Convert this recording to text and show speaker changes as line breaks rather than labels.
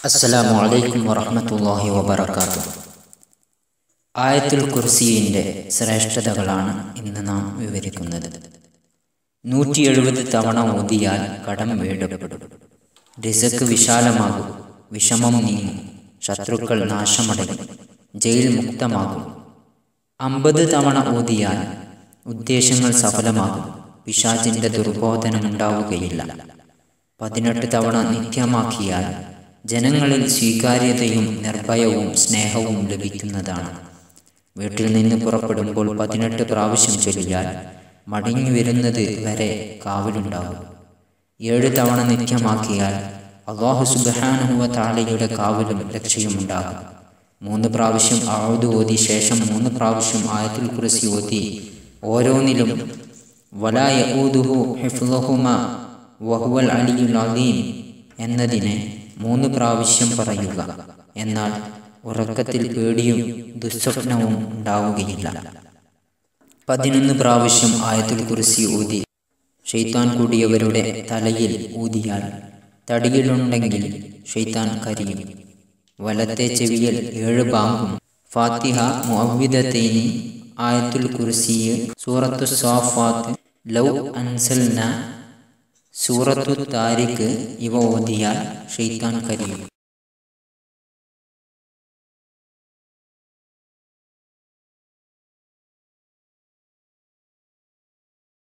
അസ്സലാമു അലൈക്കും വറഹ്മത്തുള്ളാഹി വബറകാതുഹു ആയത്തുൽ കുർസിയിൻ്റെ ശ്രേഷ്ഠതകളാണ് ഇന്ന് നാം വിവരിക്കുന്നത് നൂറ്റി എഴുപത് തവണ ഓതിയാൽ കടം വീടപ്പെടും റിസക്ക് വിശാലമാകും വിഷമം നീങ്ങും ശത്രുക്കൾ നാശമടയും ജയിൽ മുക്തമാകും അമ്പത് തവണ ഓതിയാൽ ഉദ്ദേശങ്ങൾ സഫലമാകും പിശാചിൻ്റെ ദുർബോധനമുണ്ടാവുകയില്ല പതിനെട്ട് തവണ നിത്യമാക്കിയാൽ ജനങ്ങളിൽ സ്വീകാര്യതയും നിർഭയവും സ്നേഹവും ലഭിക്കുന്നതാണ് വീട്ടിൽ നിന്ന് പുറപ്പെടുമ്പോൾ പതിനെട്ട് പ്രാവശ്യം ചൊല്ലിയാൽ മടങ്ങി വരുന്നത് വരെ കാവലുണ്ടാകും ഏഴ് തവണ നിത്യമാക്കിയാൽ അള്ളാഹു സുബഹാനുഹുവ താളയുടെ കാവലും രക്ഷയുമുണ്ടാകും മൂന്ന് പ്രാവശ്യം ആഴുതു ഓതി ശേഷം മൂന്ന് പ്രാവശ്യം ആയത്തുൽ കുറിസി ഓതി ഓരോന്നിലും വലായ ഊദുഹു ഹിഫ്ലുഹുമ വഹുവൽ അലിയുൽ അലീം എന്നതിനെ മൂന്ന് പ്രാവശ്യം പറയുക എന്നാൽ ഉറക്കത്തിൽ പേടിയും ദുസ്വപ്നവും ഉണ്ടാവുകയില്ല പതിനൊന്ന് പ്രാവശ്യം ആയത്തുൽ കുറിസി ഊതി ഷെയ്ത്താൻ കൂടിയവരുടെ തലയിൽ ഊതിയാൽ തടിയിലുണ്ടെങ്കിൽ ഷെയ്ത്താൻ കരിയും വലത്തെ ചെവിയിൽ ഏഴ് ബാങ്കും ഫാത്തിഹ മുഅവ്വിദത്തൈനി ആയത്തുൽ കുർസിയ് സൂറത്തു സ്വാഫാത്ത് ലൗ അൻസൽന സൂറത്തു താരിഖ് ഇവ ഓതിയാൽ ഷെയ്ത്താൻ കരിയും